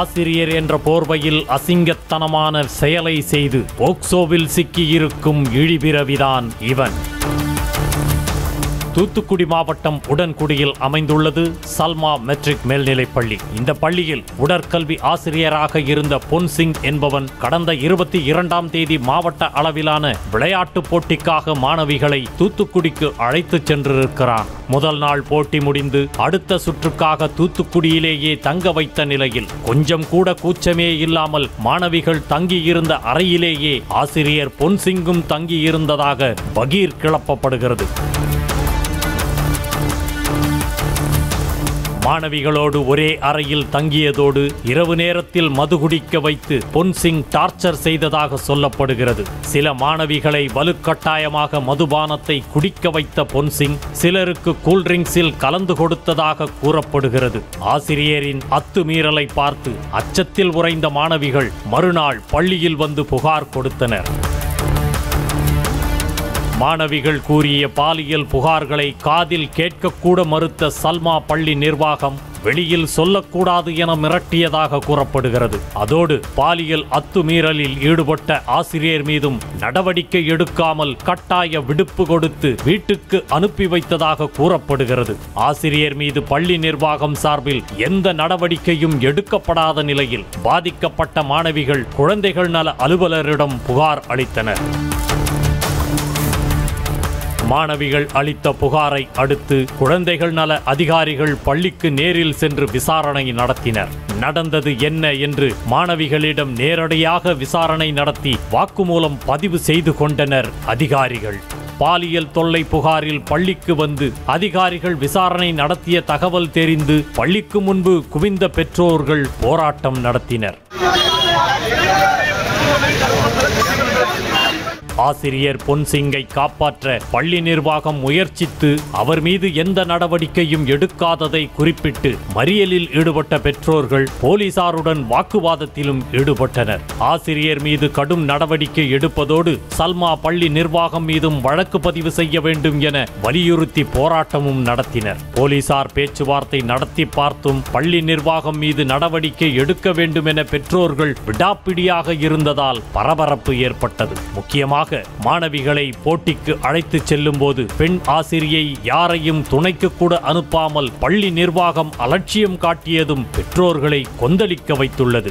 ஆசிரியர் என்ற போர்வையில் அசிங்கத்தனமான செயலை செய்து போக்சோவில் சிக்கியிருக்கும் இழிபிறவிதான் இவன் தூத்துக்குடி மாவட்டம் உடன்குடியில் அமைந்துள்ளது சல்மா மெட்ரிக் மேல்நிலைப் பள்ளி இந்த பள்ளியில் உடற்கல்வி ஆசிரியராக இருந்த பொன்சிங் என்பவன் கடந்த இருபத்தி இரண்டாம் தேதி மாவட்ட அளவிலான விளையாட்டுப் போட்டிக்காக மாணவிகளை தூத்துக்குடிக்கு அழைத்துச் சென்றிருக்கிறான் முதல் நாள் போட்டி முடிந்து அடுத்த சுற்றுக்காக தூத்துக்குடியிலேயே தங்க வைத்த நிலையில் கொஞ்சம் கூட கூச்சமே இல்லாமல் மாணவிகள் தங்கியிருந்த அறையிலேயே ஆசிரியர் பொன்சிங்கும் தங்கியிருந்ததாக பகீர் கிளப்பப்படுகிறது மாணவிகளோடு ஒரே அறையில் தங்கியதோடு இரவு நேரத்தில் மது குடிக்க வைத்து பொன்சிங் டார்ச்சர் செய்ததாக சொல்லப்படுகிறது சில மாணவிகளை வலுக்கட்டாயமாக மதுபானத்தை குடிக்க வைத்த பொன்சிங் சிலருக்கு கூல்ட்ரிங்க்ஸில் கலந்து கொடுத்ததாக கூறப்படுகிறது ஆசிரியரின் அத்துமீறலை பார்த்து அச்சத்தில் உறைந்த மாணவிகள் மறுநாள் பள்ளியில் வந்து புகார் கொடுத்தனர் மாணவிகள் கூறிய பாலியல் புகார்களை காதில் கேட்கக்கூட மறுத்த சல்மா பள்ளி நிர்வாகம் வெளியில் சொல்லக்கூடாது என மிரட்டியதாக கூறப்படுகிறது அதோடு பாலியல் அத்துமீறலில் ஈடுபட்ட ஆசிரியர் மீதும் நடவடிக்கை எடுக்காமல் கட்டாய விடுப்பு கொடுத்து வீட்டுக்கு அனுப்பி வைத்ததாக கூறப்படுகிறது ஆசிரியர் மீது பள்ளி நிர்வாகம் சார்பில் எந்த நடவடிக்கையும் எடுக்கப்படாத நிலையில் பாதிக்கப்பட்ட மாணவிகள் குழந்தைகள் நல அலுவலரிடம் புகார் அளித்தனர் மாணவிகள் அளித்த புகாரை அடுத்து குழந்தைகள் நல அதிகாரிகள் பள்ளிக்கு நேரில் சென்று விசாரணை நடத்தினர் நடந்தது என்ன என்று மாணவிகளிடம் நேரடியாக விசாரணை நடத்தி வாக்குமூலம் பதிவு செய்து கொண்டனர் அதிகாரிகள் பாலியல் தொல்லை புகாரில் பள்ளிக்கு வந்து அதிகாரிகள் விசாரணை நடத்திய தகவல் தெரிந்து பள்ளிக்கு முன்பு குவிந்த பெற்றோர்கள் போராட்டம் நடத்தினர் ஆசிரியர் பொன்சிங்கை காப்பாற்ற பள்ளி நிர்வாகம் முயற்சித்து அவர் மீது எந்த நடவடிக்கையும் எடுக்காததை குறிப்பிட்டு மறியலில் ஈடுபட்ட பெற்றோர்கள் போலீசாருடன் வாக்குவாதத்திலும் ஈடுபட்டனர் ஆசிரியர் மீது கடும் நடவடிக்கை எடுப்பதோடு சல்மா பள்ளி நிர்வாகம் மீதும் வழக்கு பதிவு செய்ய வேண்டும் என வலியுறுத்தி போராட்டமும் நடத்தினர் போலீசார் பேச்சுவார்த்தை நடத்தி பார்த்தும் பள்ளி நிர்வாகம் மீது நடவடிக்கை எடுக்க வேண்டும் என பெற்றோர்கள் விடாப்பிடியாக இருந்ததால் பரபரப்பு ஏற்பட்டது முக்கியமாக மாணவிகளை போட்டிக்கு அழைத்துச் செல்லும்போது பெண் ஆசிரியை யாரையும் துணைக்கு கூட அனுப்பாமல் பள்ளி நிர்வாகம் அலட்சியம் காட்டியதும் பெற்றோர்களை கொந்தளிக்க வைத்துள்ளது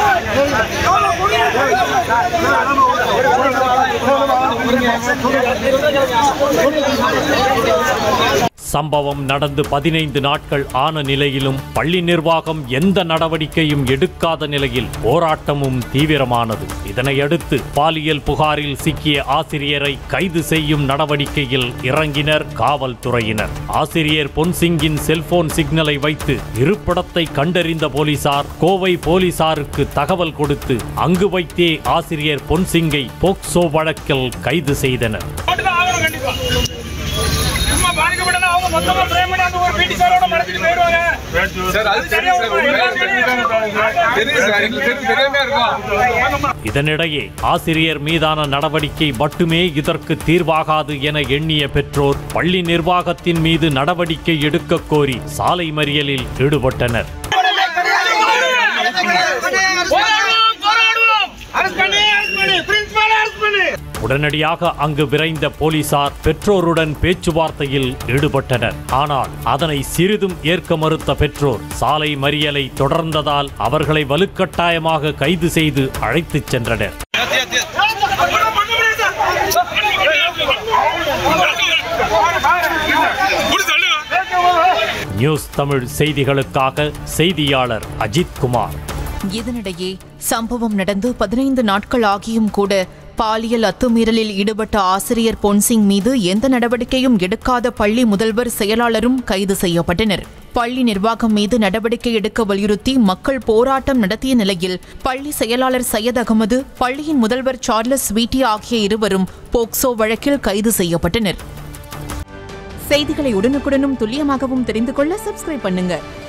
சம்பவம் நடந்து பதினைந்து நாட்கள் ஆன நிலையிலும் பள்ளி நிர்வாகம் எந்த நடவடிக்கையும் எடுக்காத நிலையில் போராட்டமும் தீவிரமானது இதனையடுத்து பாலியல் புகாரில் சிக்கிய ஆசிரியரை கைது செய்யும் நடவடிக்கையில் இறங்கினர் காவல்துறையினர் ஆசிரியர் பொன்சிங்கின் செல்போன் சிக்னலை வைத்து இருப்பிடத்தை கண்டறிந்த போலீசார் கோவை போலீசாருக்கு தகவல் கொடுத்து அங்கு வைத்தே ஆசிரியர் பொன்சிங்கை போக்சோ வழக்கில் கைது செய்தனர் போட்டுதான் ஆகணும் கண்டிப்பா சும்மா பாதிக்கப்பட்டனா அவங்க மொத்தமா பிரேம் பண்ணி அந்த ஒரு பிடி சாரோட மறைச்சிட்டு போயிடுவாங்க சார் அது தெரியும் சார் உங்களுக்கு தெரியும் சார் எங்களுக்கு தெரியும் தெரியாம இருக்கும் இதனிடையே ஆசிரியர் மீதான நடவடிக்கை மட்டுமே இதற்கு தீர்வாகாது என எண்ணிய பெற்றோர் பள்ளி நிர்வாகத்தின் மீது நடவடிக்கை எடுக்கக் கோரி சாலை மறியலில் ஈடுபட்டனர் போராடுவோம் போராடுவோம் அரசு பண்ணி அரசு பண்ணி பிரின்சிபால் அரசு பண்ணி உடனடியாக அங்கு விரைந்த போலீசார் பெற்றோருடன் பேச்சுவார்த்தையில் ஈடுபட்டனர் ஆனால் அதனை சிறிதும் ஏற்க மறுத்த பெற்றோர் சாலை மறியலை தொடர்ந்ததால் அவர்களை வலுக்கட்டாயமாக கைது செய்து அழைத்துச் சென்றனர் நியூஸ் தமிழ் செய்திகளுக்காக செய்தியாளர் அஜித் குமார் இதனிடையே சம்பவம் நடந்து பதினைந்து நாட்கள் ஆகியும் கூட பாலியல் அத்துமீறலில் ஈடுபட்ட ஆசிரியர் பொன்சிங் மீது எந்த நடவடிக்கையும் எடுக்காத பள்ளி முதல்வர் செயலாளரும் கைது செய்யப்பட்டனர் பள்ளி நிர்வாகம் மீது நடவடிக்கை எடுக்க வலியுறுத்தி மக்கள் போராட்டம் நடத்திய நிலையில் பள்ளி செயலாளர் சையத் அகமது பள்ளியின் முதல்வர் சார்லஸ் ஸ்வீட்டி ஆகிய இருவரும் போக்சோ வழக்கில் கைது செய்யப்பட்டனர் செய்திகளை உடனுக்குடனும் துல்லியமாகவும் தெரிந்து கொள்ள சப்ஸ்கிரைப் பண்ணுங்க